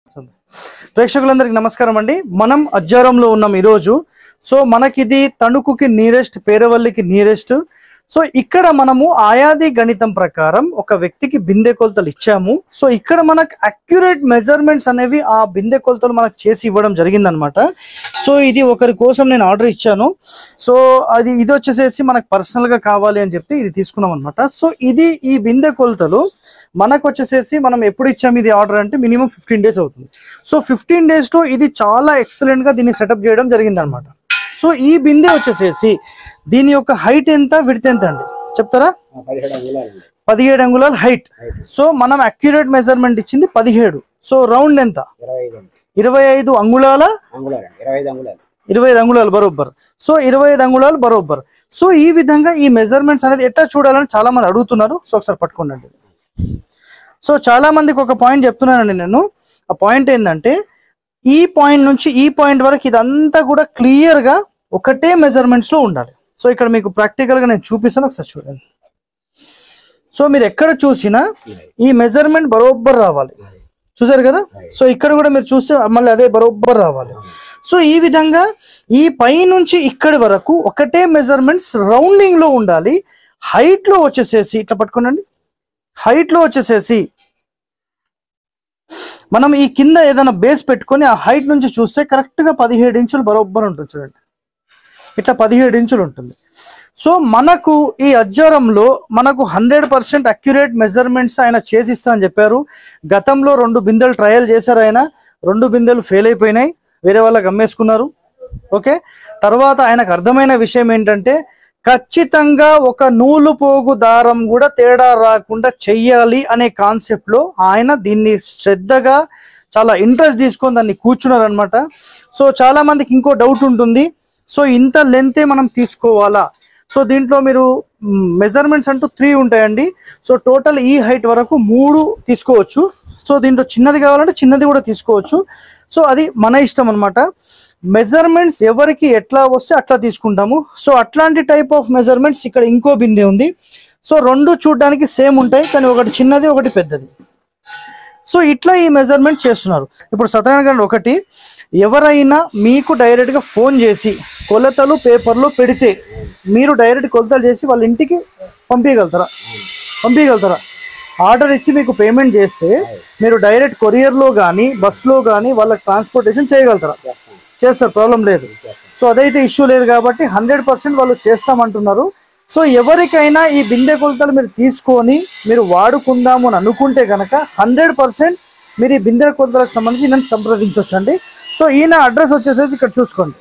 ప్రేక్షకులందరికీ నమస్కారం అండి మనం అజ్జారంలో ఉన్నాం ఈరోజు సో మనకిది తణుకుకి నియరెస్ట్ పేరవల్లికి నియరెస్ట్ సో ఇక్కడ మనము ఆయాది గణితం ప్రకారం ఒక వ్యక్తికి బిందె కొలతలు ఇచ్చాము సో ఇక్కడ మనకు అక్యురేట్ మెజర్మెంట్స్ అనేవి ఆ బిందె కొలతలు మనకు చేసి ఇవ్వడం జరిగిందనమాట సో ఇది ఒకరి కోసం నేను ఆర్డర్ ఇచ్చాను సో అది ఇది వచ్చేసేసి మనకు పర్సనల్ గా కావాలి అని చెప్పి ఇది తీసుకున్నాం అనమాట సో ఇది ఈ బిందె కొలతలు మనకు వచ్చేసేసి మనం ఎప్పుడు ఇచ్చాము ఇది ఆర్డర్ అంటే మినిమం ఫిఫ్టీన్ డేస్ అవుతుంది సో ఫిఫ్టీన్ డేస్ లో ఇది చాలా ఎక్సలెంట్ గా దీన్ని సెటప్ చేయడం జరిగింది అనమాట సో ఈ బిందె వచ్చేసేసి దీని యొక్క హైట్ ఎంత విడత్ ఎంత అండి చెప్తారా పదిహేడు అంగుళాలు పదిహేడు అంగుళాల హైట్ సో మనం అక్యురేట్ మెజర్మెంట్ ఇచ్చింది పదిహేడు సో రౌండ్ ఎంత ఇరవై ఐదు ఇరవై ఐదు అంగుళాల అంగుళాలు ఇరవై ఐదు అంగుళాలు ఇరవై ఐదు అంగుళాలు బరోబ్బర్ సో ఇరవై ఐదు అంగుళాలు బరోబ్బర్ సో ఈ విధంగా ఈ మెజర్మెంట్స్ అనేది ఎట్లా చూడాలని చాలా మంది అడుగుతున్నారు సో ఒకసారి పట్టుకోండి సో చాలా మందికి ఒక పాయింట్ చెప్తున్నానండి నేను ఆ పాయింట్ ఏంటంటే ఈ పాయింట్ నుంచి ఈ పాయింట్ వరకు ఇదంతా కూడా క్లియర్ గా ఒకటే మెజర్మెంట్స్ లో ఉండాలి సో ఇక్కడ మీకు ప్రాక్టికల్ గా నేను చూపిస్తాను ఒకసారి చూడండి సో మీరు ఎక్కడ చూసినా ఈ మెజర్మెంట్ బరోబ్బర్ రావాలి చూసారు కదా సో ఇక్కడ కూడా మీరు చూస్తే మళ్ళీ అదే బరోబ్బర్ రావాలి సో ఈ విధంగా ఈ పై నుంచి ఇక్కడి వరకు ఒకటే మెజర్మెంట్స్ రౌండింగ్ లో ఉండాలి హైట్ లో వచ్చేసేసి ఇట్లా పట్టుకోనండి హైట్ లో వచ్చేసేసి మనం ఈ కింద ఏదైనా బేస్ పెట్టుకొని ఆ హైట్ నుంచి చూస్తే కరెక్ట్ గా పదిహేడు ఇంచులు బరోబ్బర్ ఉంటుంది చూడండి ఇట్లా పదిహేడు ఇంచులు ఉంటుంది సో మనకు ఈ అజ్జరంలో మనకు హండ్రెడ్ పర్సెంట్ అక్యురేట్ మెజర్మెంట్స్ ఆయన చేసిస్తా అని చెప్పారు గతంలో రెండు బిందెలు ట్రయల్ చేశారు ఆయన రెండు బిందెలు ఫెయిల్ అయిపోయినాయి వేరే వాళ్ళకి అమ్మేసుకున్నారు ఓకే తర్వాత ఆయనకు అర్థమైన విషయం ఏంటంటే ఖచ్చితంగా ఒక నూలు పోగు దారం కూడా తేడా రాకుండా చెయ్యాలి అనే కాన్సెప్ట్ లో ఆయన దీన్ని శ్రద్ధగా చాలా ఇంట్రెస్ట్ తీసుకొని దాన్ని కూర్చున్నారు అనమాట సో చాలా మందికి ఇంకో డౌట్ ఉంటుంది సో ఇంత లెంతే మనం తీసుకోవాలా సో దీంట్లో మీరు మెజర్మెంట్స్ అంటూ త్రీ ఉంటాయండి సో టోటల్ ఈ హైట్ వరకు మూడు తీసుకోవచ్చు సో దీంట్లో చిన్నది కావాలంటే చిన్నది కూడా తీసుకోవచ్చు సో అది మన ఇష్టం అనమాట మెజర్మెంట్స్ ఎవరికి ఎట్లా వస్తే అట్లా తీసుకుంటాము సో అట్లాంటి టైప్ ఆఫ్ మెజర్మెంట్స్ ఇక్కడ ఇంకో బిందె ఉంది సో రెండు చూడడానికి సేమ్ ఉంటాయి కానీ ఒకటి చిన్నది ఒకటి పెద్దది సో ఇట్లా ఈ మెజర్మెంట్ చేస్తున్నారు ఇప్పుడు సత్యనారాయణ గారు ఒకటి ఎవరైనా మీకు డైరెక్ట్ గా ఫోన్ చేసి కొలతలు పేపర్లో పెడితే మీరు డైరెక్ట్ కొలతలు చేసి వాళ్ళ ఇంటికి పంపించగలుగుతారా పంపించగలుగుతారా ఆర్డర్ ఇచ్చి మీకు పేమెంట్ చేస్తే మీరు డైరెక్ట్ కొరియర్లో కానీ బస్లో కానీ వాళ్ళకి ట్రాన్స్పోర్టేషన్ చేయగలుగుతారా చేస్తారు ప్రాబ్లం లేదు సో అదైతే ఇష్యూ లేదు కాబట్టి హండ్రెడ్ పర్సెంట్ వాళ్ళు చేస్తామంటున్నారు సో ఎవరికైనా ఈ బిందె కొలతలు మీరు తీసుకొని మీరు వాడుకుందాము అని అనుకుంటే కనుక హండ్రెడ్ పర్సెంట్ మీరు ఈ బిందె కొలతలకు సంబంధించి నన్ను సంప్రదించవచ్చు అండి సో ఈయన అడ్రస్ వచ్చేసేసి ఇక్కడ చూసుకోండి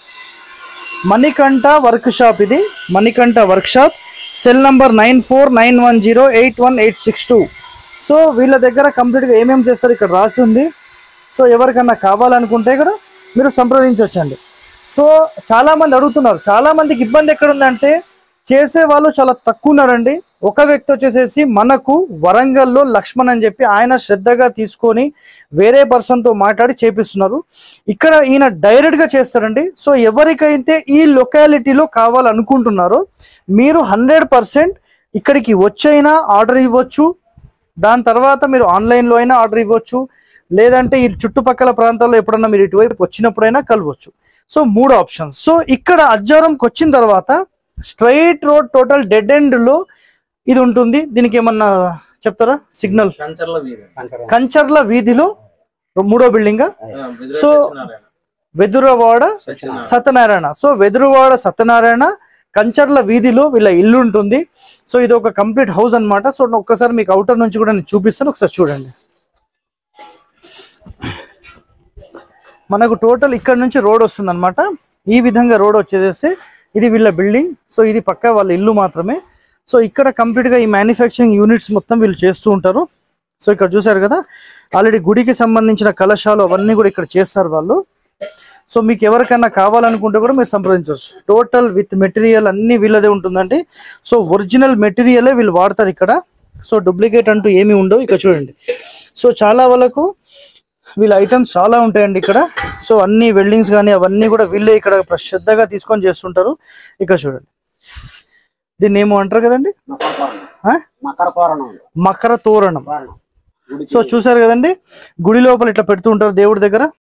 మణికంఠ వర్క్ షాప్ ఇది Manikanta workshop cell number nine four nine one zero eight one eight six two so వీళ్ళ దగ్గర కంప్లీట్గా ఏమేమి చేస్తారు ఇక్కడ రాసి ఉంది సో ఎవరికన్నా కావాలనుకుంటే కూడా మీరు సంప్రదించవచ్చండి సో చాలా మంది అడుగుతున్నారు చాలా మందికి ఇబ్బంది ఎక్కడ ఉందంటే చేసే వాళ్ళు చాలా తక్కువ ఉన్నారండి ఒక వ్యక్తి వచ్చేసేసి మనకు వరంగల్లో లక్ష్మణ్ అని చెప్పి ఆయన శ్రద్ధగా తీసుకొని వేరే person తో మాట్లాడి చేపిస్తున్నారు ఇక్కడ ఈయన డైరెక్ట్ గా చేస్తారండి సో ఎవరికైతే ఈ లొకాలిటీలో కావాలనుకుంటున్నారో మీరు హండ్రెడ్ పర్సెంట్ ఇక్కడికి వచ్చైనా ఆర్డర్ ఇవ్వచ్చు దాని తర్వాత మీరు ఆన్లైన్లో అయినా ఆర్డర్ ఇవ్వచ్చు లేదంటే ఈ చుట్టుపక్కల ప్రాంతాల్లో ఎప్పుడన్నా మీరు ఇటువైపు వచ్చినప్పుడైనా కలవచ్చు సో మూడు ఆప్షన్స్ సో ఇక్కడ అజ్జారంకి వచ్చిన తర్వాత straight road total dead end లో ఇది ఉంటుంది దీనికి ఏమన్నా చెప్తారా సిగ్నల్ కంచర్ల వీధి కంకర కంచర్ల వీధిలో మూడో బిల్డింగ్ ఆ, బిదిరే సో సత్యనారాయణ. వెదురవాడ సత్యనారాయణ. సత్యనారాయణ సో వెదురువాడ సత్యనారాయణ కంచర్ల వీధిలో వీళ్ళ ఇల్లు ఉంటుంది సో ఇది ఒక కంప్లీట్ హౌస్ అన్నమాట సో ఒక్కసారి మీకు అవుటర్ నుంచి కూడా నేను చూపిస్తాను ఒకసారి చూడండి మనకు టోటల్ ఇక్కడ నుంచి రోడ్ వస్తుంది అనమాట ఈ విధంగా రోడ్ వచ్చేసేసి ఇది వీళ్ళ బిల్డింగ్ సో ఇది పక్క వాళ్ళ ఇల్లు మాత్రమే సో ఇక్కడ కంప్లీట్ గా ఈ మ్యానుఫ్యాక్చరింగ్ యూనిట్స్ మొత్తం వీళ్ళు చేస్తూ ఉంటారు సో ఇక్కడ చూసారు కదా ఆల్రెడీ గుడికి సంబంధించిన కలశాలు అవన్నీ కూడా ఇక్కడ చేస్తారు వాళ్ళు సో మీకు ఎవరికైనా కావాలనుకుంటే కూడా మీరు సంప్రదించవచ్చు టోటల్ విత్ మెటీరియల్ అన్ని వీళ్ళదే ఉంటుందండి సో ఒరిజినల్ మెటీరియలే వీళ్ళు వాడతారు ఇక్కడ సో డూప్లికేట్ అంటూ ఏమీ ఉండవు ఇక్కడ చూడండి సో చాలా వాళ్ళకు వీళ్ళ ఐటమ్స్ చాలా ఉంటాయండి ఇక్కడ సో అన్ని వెల్డింగ్స్ కానీ అవన్నీ కూడా వీళ్ళే ఇక్కడ శ్రద్ధగా తీసుకొని చేస్తుంటారు ఇక్కడ చూడండి దీన్ని ఏమో అంటారు కదండి మకర తోరణం ఆ? మకర తోరణం మకర తోరణం తోరణం గుడికి సో చూసారు కదండి గుడి లోపల ఇట్లా పెడుతూ ఉంటారు దేవుడి దగ్గర